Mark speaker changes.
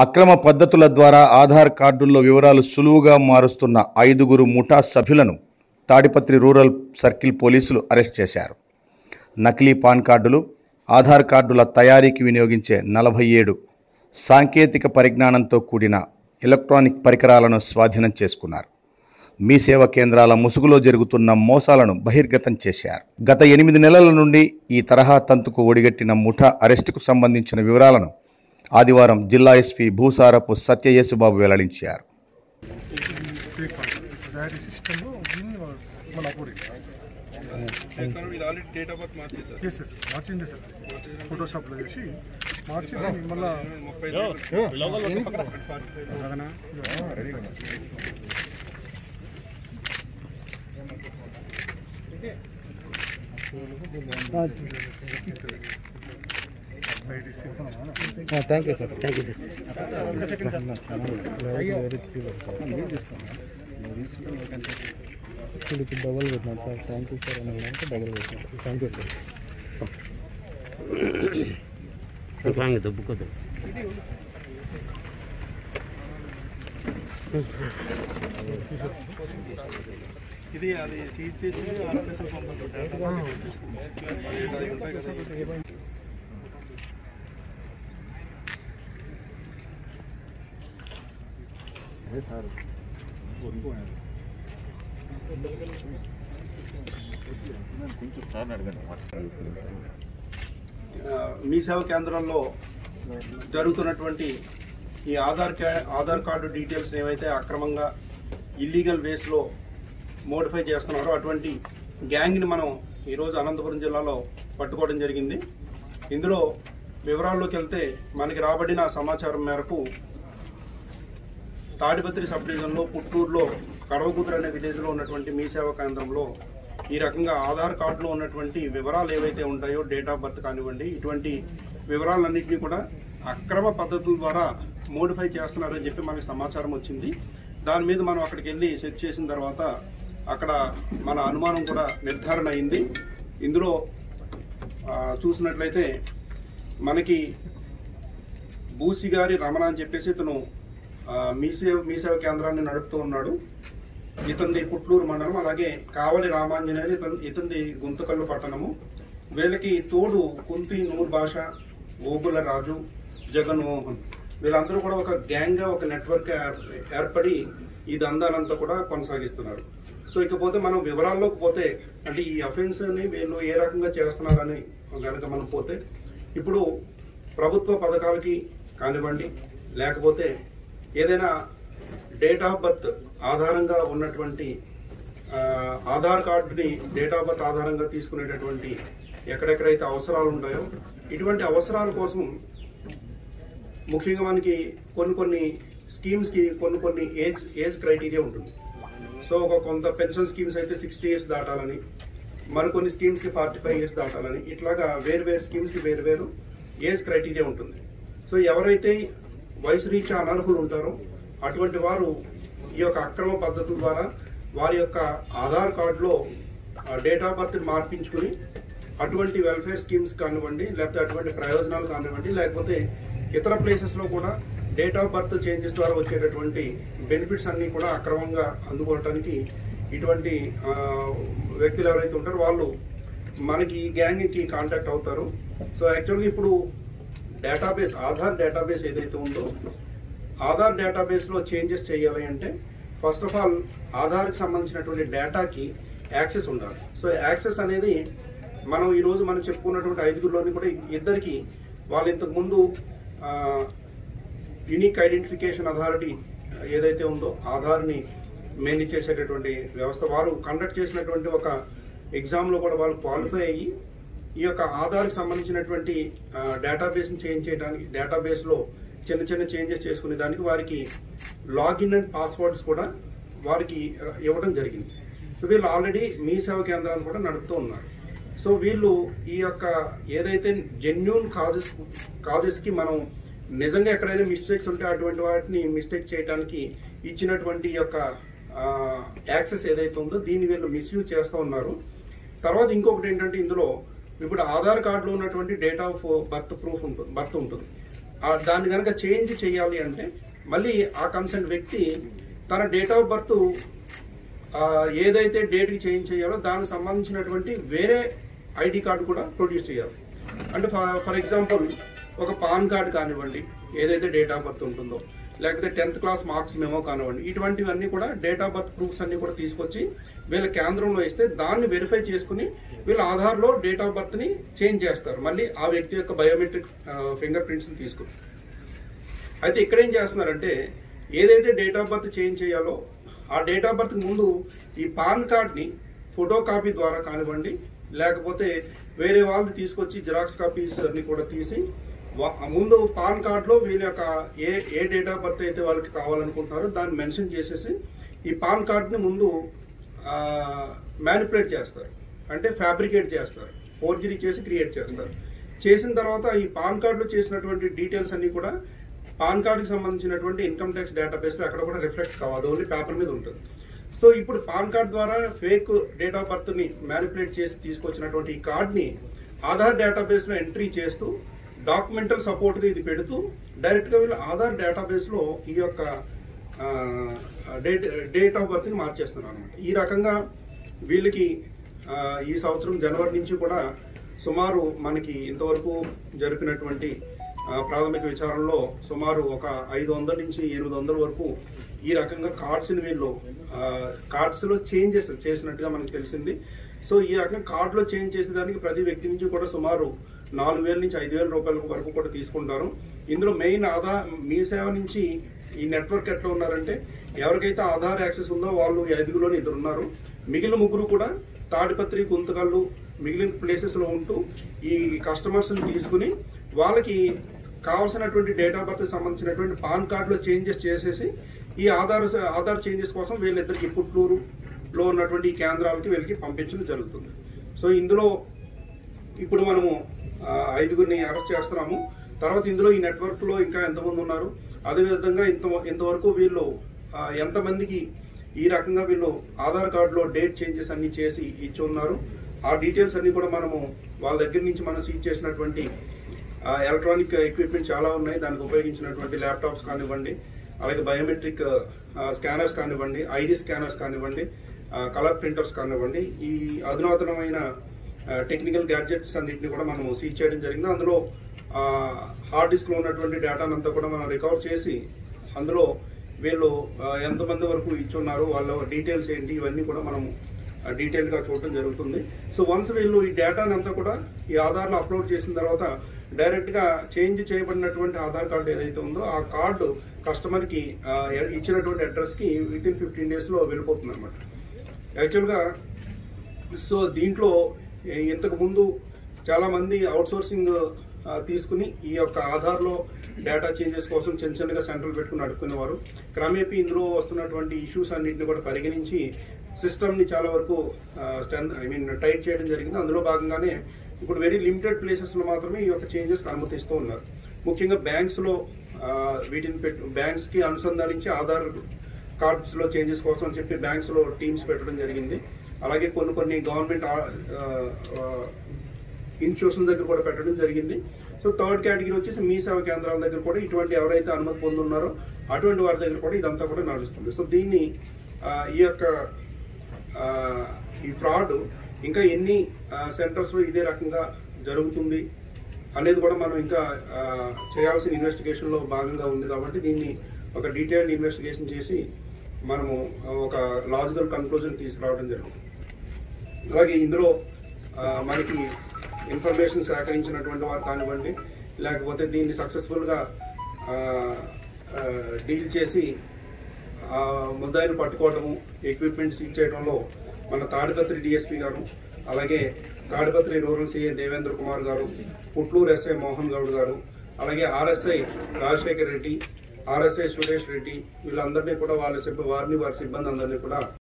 Speaker 1: అక్రమ పద్ధతుల ద్వారా ఆధార్ కార్డుల్లో వివరాలు సులువుగా మారుస్తున్న ఐదుగురు ముఠా సభ్యులను తాడిపత్రి రూరల్ సర్కిల్ పోలీసులు అరెస్ట్ చేశారు నకిలీ పాన్ కార్డులు ఆధార్ కార్డుల తయారీకి వినియోగించే నలభై ఏడు సాంకేతిక పరిజ్ఞానంతో కూడిన ఎలక్ట్రానిక్ పరికరాలను స్వాధీనం చేసుకున్నారు మీ సేవ కేంద్రాల ముసుగులో జరుగుతున్న మోసాలను బహిర్గతం చేశారు గత ఎనిమిది నెలల నుండి ఈ తరహా తంతుకు ఒడిగట్టిన ముఠా అరెస్టుకు సంబంధించిన వివరాలను ఆదివారం జిల్లా ఎస్పీ భూసారపు సత్యయేసుబాబు వెల్లడించారు
Speaker 2: తయారీ సిస్టంలో దీన్ని మళ్ళీ అప్లోడ్
Speaker 3: ఇది ఆల్రెడీ డేట్ ఆఫ్ బర్త్ మార్చేసారు
Speaker 2: ఎస్ ఎస్ మార్చింది సార్ ఫోటోషాప్లో చేసి మార్చి దీన్ని మళ్ళా
Speaker 3: ముప్పై
Speaker 4: thank you sir thank you sir ఇప్పుడు డబల్ పెట్టినాడు సార్ థ్యాంక్ యూ సార్ అని అంటే డబల్ పెట్టినాడు థ్యాంక్ యూ సార్
Speaker 5: రాంగ్ దుబ్బుకోదు
Speaker 3: ఇది అది సీజ్ చేసి ఆర్ఎఫ్ఎస్ పంపించారు మీ సేవ కేంద్రంలో జరుగుతున్నటువంటి ఈ ఆధార్ కా ఆధార్ కార్డు డీటెయిల్స్ ఏవైతే అక్రమంగా ఇల్లీగల్ వేస్లో మోడిఫై చేస్తున్నారో అటువంటి గ్యాంగ్ని మనం ఈరోజు అనంతపురం జిల్లాలో పట్టుకోవడం జరిగింది ఇందులో వివరాల్లోకి వెళ్తే మనకి రాబడిన సమాచారం మేరకు తాడిపత్రి సబ్ డివిజన్లో పుట్టూరులో కడవకూతురు అనే విలేజ్లో ఉన్నటువంటి మీ సేవా కేంద్రంలో ఈ రకంగా ఆధార్ కార్డులో ఉన్నటువంటి వివరాలు ఏవైతే ఉంటాయో డేట్ ఆఫ్ బర్త్ కానివ్వండి ఇటువంటి వివరాలన్నింటినీ కూడా అక్రమ పద్ధతుల ద్వారా మోడిఫై చేస్తున్నారని చెప్పి మనకి సమాచారం వచ్చింది దాని మీద మనం అక్కడికి వెళ్ళి సెర్చ్ చేసిన తర్వాత అక్కడ మన అనుమానం కూడా నిర్ధారణ అయింది ఇందులో ఆ, చూసినట్లయితే మనకి బూసిగారి రమణ అని చెప్పేసి ఇతను ఆ, మీ సేవ మీ సేవ కేంద్రాన్ని నడుపుతూ ఉన్నాడు ఇతంది పుట్లూరు మండలం అలాగే కావలి రామాంజనేయులు ఇతను ఇతంది గుంతకల్లు పట్టణము వీళ్ళకి తోడు కుంతి నూర్ భాష ఓబుల రాజు జగన్మోహన్ వీళ్ళందరూ కూడా ఒక గ్యాంగ్గా ఒక నెట్వర్క్ ఏర్- ఏర్పడి ఈ దందాలంతా కూడా కొనసాగిస్తున్నారు సో ఇకపోతే మనం వివరాల్లోకి పోతే అంటే ఈ అఫెన్స్ని వీళ్ళు ఏ రకంగా చేస్తున్నారని కనుక మనం పోతే ఇప్పుడు ప్రభుత్వ పథకాలకి కానివ్వండి లేకపోతే ఏదైనా డేట్ ఆఫ్ బర్త్ ఆధారంగా ఉన్నటువంటి ఆ, ఆధార్ కార్డుని డేట్ ఆఫ్ బర్త్ ఆధారంగా తీసుకునేటటువంటి ఎక్కడెక్కడైతే అవసరాలు ఉంటాయో ఇటువంటి అవసరాల కోసం ముఖ్యంగా మనకి కొన్ని కొన్ని స్కీమ్స్కి కొన్ని కొన్ని ఏజ్ ఏజ్ క్రైటీరియా ఉంటుంది సో ఒక కొంత పెన్షన్ స్కీమ్స్ అయితే సిక్స్టీ ఇయర్స్ దాటాలని మరికొన్ని స్కీమ్స్కి ఫార్టీ ఫైవ్ ఇయర్స్ దాటాలని ఇట్లాగా వేరు వేరు స్కీమ్స్కి వేరు వేరు ఏజ్ క్రైటీరియా ఉంటుంది సో ఎవరైతే వయసు రీత్యా అనర్హులు ఉంటారో అటువంటి వారు ఈ యొక్క అక్రమ పద్ధతుల ద్వారా వారి యొక్క ఆధార్ కార్డులో డేట్ ఆఫ్ బర్త్ మార్పించుకుని అటువంటి వెల్ఫేర్ స్కీమ్స్ కానివ్వండి లేకపోతే అటువంటి ప్రయోజనాలు కానివ్వండి లేకపోతే ఇతర ప్లేసెస్లో కూడా డేట్ ఆఫ్ బర్త్ చేంజెస్ ద్వారా వచ్చేటటువంటి బెనిఫిట్స్ అన్నీ కూడా అక్రమంగా అందుకోవటానికి ఇటువంటి ఆ, వ్యక్తులు ఎవరైతే ఉంటారో వాళ్ళు మనకి ఈ గ్యాంగ్కి కాంటాక్ట్ అవుతారు సో యాక్చువల్గా ఇప్పుడు డేటాబేస్ ఆధార్ డేటాబేస్ ఏదైతే ఉందో ఆధార్ డేటాబేస్లో చేంజెస్ చేయాలి అంటే ఫస్ట్ ఆఫ్ ఆల్ ఆధార్కి సంబంధించినటువంటి డేటాకి యాక్సెస్ ఉండాలి సో యాక్సెస్ అనేది మనం ఈరోజు మనం చెప్పుకున్నటువంటి ఐదుగురిలోని కూడా ఇద్దరికి వాళ్ళు ఇంతకు ముందు యునిక్ ఐడెంటిఫికేషన్ అథారిటీ ఏదైతే ఉందో ఆధార్ని మేనేజ్ చేసేటటువంటి వ్యవస్థ వారు కండక్ట్ చేసినటువంటి ఒక ఎగ్జామ్లో కూడా వాళ్ళు క్వాలిఫై అయ్యి ఈ యొక్క ఆధార్కి సంబంధించినటువంటి డేటాబేస్ని చేంజ్ చేయడానికి డేటాబేస్లో చిన్న చిన్న చేంజెస్ చేసుకునే దానికి వారికి లాగిన్ అండ్ పాస్వర్డ్స్ కూడా వారికి ఇవ్వడం జరిగింది సో వీళ్ళు ఆల్రెడీ మీ సేవ కేంద్రాన్ని కూడా నడుపుతూ ఉన్నారు సో వీళ్ళు ఈ యొక్క ఏదైతే జెన్యున్ కాజెస్ కాజెస్కి మనం నిజంగా ఎక్కడైనా మిస్టేక్స్ ఉంటే అటువంటి వాటిని మిస్టేక్ చేయడానికి ఇచ్చినటువంటి ఈ యొక్క యాక్సెస్ ఏదైతే ఉందో దీన్ని వీళ్ళు మిస్యూజ్ చేస్తూ ఉన్నారు తర్వాత ఇంకొకటి ఏంటంటే ఇందులో ఇప్పుడు ఆధార్ కార్డులో ఉన్నటువంటి డేట్ ఆఫ్ బర్త్ ప్రూఫ్ ఉంటుంది బర్త్ ఉంటుంది ఆ దాన్ని కనుక చేంజ్ చేయాలి అంటే మళ్ళీ ఆ కన్సర్న్ వ్యక్తి తన డేట్ ఆఫ్ బర్త్ ఏదైతే డేట్కి చేంజ్ చేయాలో దానికి సంబంధించినటువంటి వేరే ఐడి కార్డు కూడా ప్రొడ్యూస్ చేయాలి అంటే ఫర్ ఎగ్జాంపుల్ ఒక పాన్ కార్డు కానివ్వండి ఏదైతే డేట్ ఆఫ్ బర్త్ ఉంటుందో లేకపోతే టెన్త్ క్లాస్ మార్క్స్ మెమో కానివ్వండి ఇటువంటివన్నీ కూడా డేట్ ఆఫ్ బర్త్ ప్రూఫ్స్ అన్ని కూడా తీసుకొచ్చి వీళ్ళ కేంద్రంలో ఇస్తే దాన్ని వెరిఫై చేసుకుని వీళ్ళ ఆధార్లో డేట్ ఆఫ్ బర్త్ని చేంజ్ చేస్తారు మళ్ళీ ఆ వ్యక్తి యొక్క బయోమెట్రిక్ ఫింగర్ ప్రింట్స్ని తీసుకుని అయితే ఇక్కడ ఏం చేస్తున్నారంటే ఏదైతే డేట్ ఆఫ్ బర్త్ చేంజ్ చేయాలో ఆ డేట్ ఆఫ్ బర్త్ ముందు ఈ పాన్ కార్డ్ని ఫోటో కాపీ ద్వారా కానివ్వండి లేకపోతే వేరే వాళ్ళది తీసుకొచ్చి జిరాక్స్ కాపీస్ అన్ని కూడా తీసి వా- ముందు పాన్ కార్డ్లో వీళ్ళ యొక్క ఏ ఏ డేట్ ఆఫ్ బర్త్ అయితే వాళ్ళకి కావాలనుకుంటున్నారో దాన్ని మెన్షన్ చేసేసి ఈ పాన్ కార్డ్ని ముందు మ్యానిపులేట్ చేస్తారు అంటే ఫ్యాబ్రికేట్ చేస్తారు ఫోర్జరీ చేసి క్రియేట్ చేస్తారు చేసిన తర్వాత ఈ పాన్ కార్డులో చేసినటువంటి డీటెయిల్స్ అన్ని కూడా పాన్ కార్డుకి సంబంధించినటువంటి ఇన్కమ్ ట్యాక్స్ డేటాబేస్లో అక్కడ కూడా రిఫ్లెక్ట్ కావాలి ఓన్లీ పేపర్ మీద ఉంటుంది సో ఇప్పుడు పాన్ కార్డ్ ద్వారా ఫేక్ డేట్ ఆఫ్ బర్త్ని మ్యానిపులేట్ చేసి తీసుకొచ్చినటువంటి ఈ కార్డ్ని ఆధార్ డేటాబేస్లో ఎంట్రీ చేస్తూ డాక్యుమెంటల్ సపోర్ట్గా ఇది పెడుతూ డైరెక్ట్గా వీళ్ళు ఆధార్ డేటాబేస్లో ఈ యొక్క ఆ, డేట్ డేట్ ఆఫ్ బర్త్ని మార్చేస్తున్నారు అనమాట ఈ రకంగా వీళ్ళకి ఆ, ఈ సంవత్సరం జనవరి నుంచి కూడా సుమారు మనకి ఇంతవరకు జరిపినటువంటి ఆ, ప్రాథమిక విచారణలో సుమారు ఒక ఐదు వందల నుంచి ఎనిమిది వందల వరకు ఈ రకంగా కార్డ్స్ని వీళ్ళు కార్డ్స్లో చేంజెస్ చేసినట్టుగా మనకు తెలిసింది సో ఈ రకంగా కార్డులో చేంజ్ చేసేదానికి ప్రతి వ్యక్తి నుంచి కూడా సుమారు నాలుగు వేల నుంచి ఐదు వేల రూపాయల వరకు కూడా తీసుకుంటారు ఇందులో మెయిన్ ఆదా మీ సేవ నుంచి ఈ నెట్వర్క్ ఎట్లా ఉన్నారంటే ఎవరికైతే ఆధార్ యాక్సెస్ ఉందో వాళ్ళు ఈ ఐదుగురులోని ఇద్దరు ఉన్నారు మిగిలిన ముగ్గురు కూడా తాడిపత్రి గుంతకల్లు మిగిలిన ప్లేసెస్లో ఉంటూ ఈ కస్టమర్స్ని తీసుకుని వాళ్ళకి కావాల్సినటువంటి డేట్ ఆఫ్ బర్త్ సంబంధించినటువంటి పాన్ కార్డులో చేంజెస్ చేసేసి ఈ ఆధార్ ఆధార్ చేంజెస్ కోసం వీళ్ళిద్దరికి పుట్లూరులో ఉన్నటువంటి ఈ కేంద్రాలకి వీళ్ళకి పంపించడం జరుగుతుంది సో ఇందులో ఇప్పుడు మనము ఆ, ఐదుగురిని అరెస్ట్ చేస్తున్నాము తర్వాత ఇందులో ఈ నెట్వర్క్లో ఇంకా ఎంతమంది ఉన్నారు అదేవిధంగా ఇంత ఇంతవరకు వీళ్ళు ఆ, ఎంతమందికి ఈ రకంగా వీళ్ళు ఆధార్ కార్డులో డేట్ చేంజెస్ అన్ని చేసి ఇచ్చి ఉన్నారు ఆ డీటెయిల్స్ అన్ని కూడా మనము వాళ్ళ దగ్గర నుంచి మనం సీజ్ చేసినటువంటి ఎలక్ట్రానిక్ ఎక్విప్మెంట్ చాలా ఉన్నాయి దానికి ఉపయోగించినటువంటి ల్యాప్టాప్స్ కానివ్వండి అలాగే బయోమెట్రిక్ స్కానర్స్ కానివ్వండి ఐడి స్కానర్స్ కానివ్వండి కలర్ ప్రింటర్స్ కానివ్వండి ఈ అధునాతనమైన టెక్నికల్ గ్యాడ్జెట్స్ అన్నింటిని కూడా మనం సీజ్ చేయడం జరిగింది అందులో హార్డ్ డిస్క్లో ఉన్నటువంటి డేటాను అంతా కూడా మనం రికవర్ చేసి అందులో వీళ్ళు ఆ, ఎంతమంది వరకు ఇచ్చున్నారు వాళ్ళ డీటెయిల్స్ ఏంటి ఇవన్నీ కూడా మనం డీటెయిల్గా చూడటం జరుగుతుంది సో వన్స్ వీళ్ళు ఈ డేటాని అంతా కూడా ఈ ఆధార్లో అప్లోడ్ చేసిన తర్వాత డైరెక్ట్గా చేంజ్ చేయబడినటువంటి ఆధార్ కార్డు ఏదైతే ఉందో ఆ కార్డు కస్టమర్కి ఆ, ఇచ్చినటువంటి అడ్రస్కి విత్ ఇన్ ఫిఫ్టీన్ డేస్లో వెళ్ళిపోతుంది అనమాట యాక్చువల్గా సో దీంట్లో ఏ- ఇంతకు ముందు చాలా మంది అవుట్సోర్సింగ్ తీసుకుని ఈ యొక్క ఆధార్లో డేటా చేంజెస్ కోసం చిన్న చిన్నగా సెంటర్లు పెట్టుకుని అడుక్కునేవారు క్రమేపీ ఇందులో వస్తున్నటువంటి ఇష్యూస్ అన్నింటిని కూడా పరిగణించి సిస్టమ్ని చాలా వరకు స్ట్రెంత్ ఐ మీన్ టైట్ చేయడం జరిగింది అందులో భాగంగానే ఇప్పుడు వెరీ లిమిటెడ్ ప్లేసెస్లో మాత్రమే ఈ యొక్క చేంజెస్ అనుమతిస్తూ ఉన్నారు ముఖ్యంగా బ్యాంక్స్లో వీటిని పెట్టు బ్యాంక్స్కి అనుసంధానించి ఆధార్ కార్డ్స్లో చేంజెస్ కోసం అని చెప్పి బ్యాంక్స్లో టీమ్స్ పెట్టడం జరిగింది అలాగే కొన్ని కొన్ని గవర్నమెంట్ ఇన్స్టిట్యూషన్ దగ్గర కూడా పెట్టడం జరిగింది సో థర్డ్ కేటగిరీ వచ్చేసి మీ సేవ కేంద్రాల దగ్గర కూడా ఇటువంటి ఎవరైతే అనుమతి పొందున్నారో అటువంటి వారి దగ్గర కూడా ఇదంతా కూడా నడుస్తుంది సో దీన్ని ఆ, ఈ యొక్క ఆ, ఈ ఫ్రాడ్ ఇంకా ఎన్ని సెంటర్స్లో ఇదే రకంగా జరుగుతుంది అనేది కూడా మనం ఇంకా ఆ, చేయాల్సిన ఇన్వెస్టిగేషన్లో భాగంగా ఉంది కాబట్టి దీన్ని ఒక డీటెయిల్డ్ ఇన్వెస్టిగేషన్ చేసి మనము ఒక లాజికల్ కన్క్లూజన్ తీసుకురావడం జరుగుతుంది అలాగే ఇందులో ఆ, మనకి ఇన్ఫర్మేషన్ సేకరించినటువంటి వారు కానివ్వండి లేకపోతే దీన్ని సక్సెస్ఫుల్గా డీల్ చేసి ఆ, ముద్దాయిని పట్టుకోవడము ఎక్విప్మెంట్స్ ఇచ్చేయడంలో మన తాడిపత్రి డిఎస్పీ గారు అలాగే తాడిపత్రి రూరల్ సిఐ దేవేంద్ర కుమార్ గారు పుట్లూరు ఎస్ఐ మోహన్ గౌడ్ గారు అలాగే ఆర్ఎస్ఐ రాజశేఖర్ రెడ్డి ఆర్ఎస్ఐ సురేష్ రెడ్డి వీళ్ళందరినీ కూడా వాళ్ళ సిబ్బ వారిని వారి సిబ్బంది అందరినీ కూడా